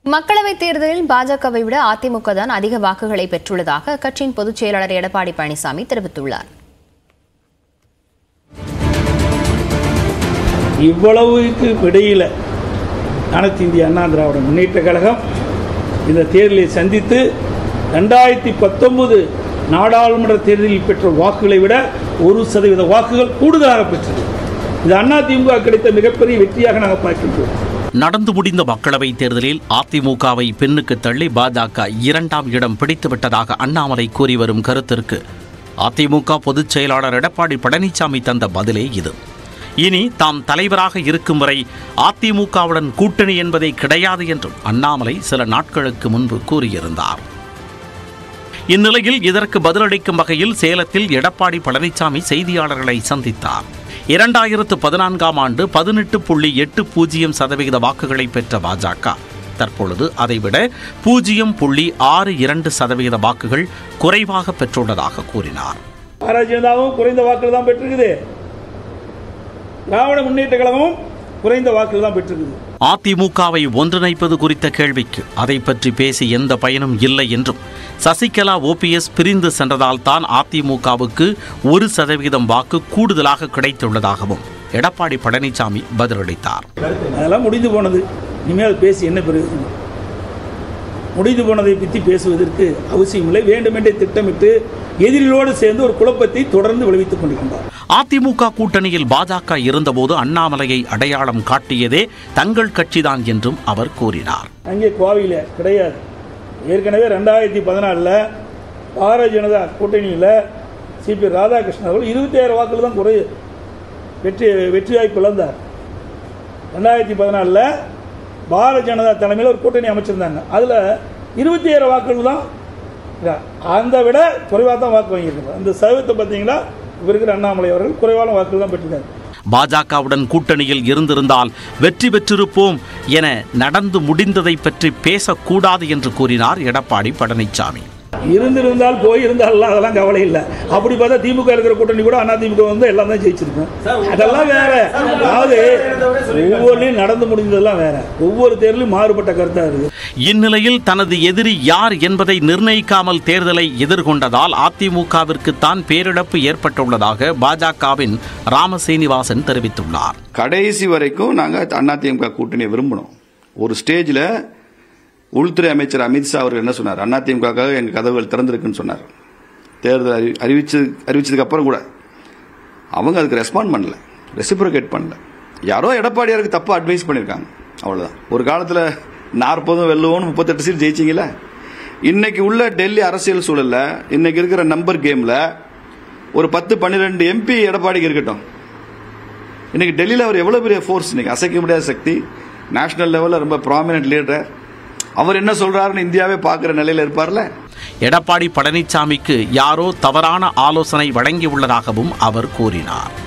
மக்களவைத் தேர்தலில் பாஜகவை விட அதிமுக தான் அதிக வாக்குகளை பெற்றுள்ளதாக அக்கட்சியின் பொதுச் செயலாளர் எடப்பாடி பழனிசாமி தெரிவித்துள்ளார் இவ்வளவுக்கு இடையில அனைத்து இந்திய அண்ணா திராவிட முன்னேற்ற கழகம் இந்த தேர்தலை சந்தித்து ரெண்டாயிரத்தி பத்தொன்பது நாடாளுமன்ற தேர்தலில் பெற்ற வாக்குகளை விட ஒரு சதவீத வாக்குகள் கூடுதலாக பெற்றது இது அதிமுக கிடைத்த மிகப்பெரிய வெற்றியாக நாங்கள் பார்க்கின்றோம் நடந்து முடிந்த மக்களவைத் தேர்தலில் அதிமுகவை பின்னுக்கு தள்ளி பாஜக இரண்டாம் இடம் பிடித்துவிட்டதாக அண்ணாமலை கூறி வரும் கருத்திற்கு அதிமுக பொதுச் செயலாளர் எடப்பாடி பழனிசாமி தந்த பதிலே இது இனி தாம் தலைவராக இருக்கும் வரை அதிமுகவுடன் கூட்டணி என்பதே கிடையாது என்றும் அண்ணாமலை சில நாட்களுக்கு முன்பு கூறியிருந்தார் இந்நிலையில் இதற்கு பதிலளிக்கும் வகையில் சேலத்தில் எடப்பாடி பழனிசாமி செய்தியாளர்களை சந்தித்தார் இரண்டாயிரத்து பதினான்காம் ஆண்டு பதினெட்டு புள்ளி எட்டு பூஜ்ஜியம் சதவிகித வாக்குகளை பெற்ற பாஜக தற்பொழுது அதைவிட பூஜ்ஜியம் புள்ளி ஆறு இரண்டு சதவிகித வாக்குகள் குறைவாக பெற்றுள்ளதாக கூறினார் பாரதிய ஜனதாவும் குறைந்த வாக்குகள் தான் பெற்றிருக்குது திராவிட முன்னேற்ற கழகமும் குறைந்த வாக்குகள் தான் பெற்றிருக்குது அதிமுகவை ஒன்றிணைப்பது குறித்த கேள்விக்கு அதை பற்றி பேசி எந்த பயனும் இல்லை என்றும் சசிகலா ஓபிஎஸ் பிரிந்து சென்றதால் தான் அதிமுகவுக்கு ஒரு சதவிகிதம் வாக்கு கூடுதலாக கிடைத்துள்ளதாகவும் எடப்பாடி பழனிசாமி பதிலளித்தார் அதெல்லாம் முடிந்து போனது இனிமேல் அது பேசி என்ன பிரயோஜனம் முடிந்து போனதை பற்றி பேசுவதற்கு அவசியமில்லை வேண்டுமென்றே திட்டமிட்டு எதிரிகளோடு சேர்ந்து ஒரு குழப்பத்தை தொடர்ந்து விளைவித்துக் கொண்டிருக்கின்றார் அதிமுக கூட்டணியில் பாஜக இருந்தபோது அண்ணாமலையை அடையாளம் காட்டியதே தங்கள் கட்சிதான் என்றும் அவர் கூறினார் அங்கே கோவையில் கிடையாது ஏற்கனவே ரெண்டாயிரத்தி பதினாலில் பாரதிய ஜனதா கூட்டணியில் சிபி ராதாகிருஷ்ணன் அவர்கள் இருபத்தி ஆயிரம் வாக்குகள் தான் குறை வெற்றி வெற்றி வாய்ப்பு இழந்தார் ரெண்டாயிரத்தி பதினாலில் பாரதிய ஜனதா தலைமையில் ஒரு கூட்டணி அமைச்சிருந்தாங்க அதில் இருபத்தி ஆயிரம் வாக்குகள் தான் இதா. அந்த விட குறைவாக தான் வாக்கு வாங்கியிருக்காங்க அந்த சதவீதத்தை பார்த்தீங்கன்னா இப்போ இருக்கிற அண்ணாமலை அவர்கள் குறைவான வாக்குகள் தான் பெற்றிருக்காங்க பாஜகவுடன் கூட்டணியில் இருந்திருந்தால் வெற்றி பெற்றிருப்போம் என நடந்து முடிந்ததை பற்றி பேசக்கூடாது என்று கூறினார் எடப்பாடி பழனிசாமி இருந்திருந்தால் போய் இருந்தால் அதெல்லாம் கவலை இல்லை அப்படி பார்த்தா திமுக இருக்கிற கூட்டணி கூட அண்ணா திமுக வந்து எல்லாம் தான் ஜெயிச்சிருக்கோம் அதெல்லாம் வேற அதாவது ஒவ்வொன்றையும் நடந்து முடிந்ததெல்லாம் வேற ஒவ்வொரு தேர்தலும் மாறுபட்ட கருத்தா இருக்கு இந்நிலையில் தனது எதிரி யார் என்பதை நிர்ணயிக்காமல் தேர்தலை எதிர்கொண்டதால் அதிமுகவிற்கு தான் பேரிழப்பு ஏற்பட்டுள்ளதாக பாஜகவின் ராமசீனிவாசன் தெரிவித்துள்ளார் கடைசி வரைக்கும் நாங்கள் அதிமுக கூட்டணியை விரும்பினோம் ஒரு ஸ்டேஜில் உள்துறை அமைச்சர் அமித்ஷா அவர்கள் என்ன சொன்னார் அதிமுகவுக்காக எங்கள் கதவுகள் திறந்திருக்குன்னு சொன்னார் தேர்தல் அறி அறிவிச்சு அறிவிச்சதுக்கு அப்புறம் கூட அவங்க அதுக்கு ரெஸ்பாண்ட் பண்ணல ரெசிப்ரோகேட் பண்ணல யாரோ எடப்பாடியாருக்கு தப்பு அட்வைஸ் பண்ணியிருக்காங்க அவ்வளோதான் ஒரு காலத்தில் நாற்பதும் வெல்லுவோம்னு முப்பத்தெட்டு சீட் ஜெயிச்சிங்களே இன்னைக்கு உள்ள டெல்லி அரசியல் சூழல்ல இன்னைக்கு இருக்கிற நம்பர் கேமில் ஒரு பத்து பன்னிரெண்டு எம்பி எடப்பாடிக்கு இருக்கட்டும் இன்னைக்கு டெல்லியில் அவர் எவ்வளோ பெரிய ஃபோர்ஸ் இன்னைக்கு அசைக்க முடியாத சக்தி நேஷனல் லெவலில் ரொம்ப ப்ராமினென்ட் லீடர் அவர் என்ன சொல்றாருன்னு இந்தியாவே பார்க்குற நிலையில் இருப்பார்ல எடப்பாடி பழனிசாமிக்கு யாரோ தவறான ஆலோசனை வழங்கியுள்ளதாகவும் அவர் கூறினார்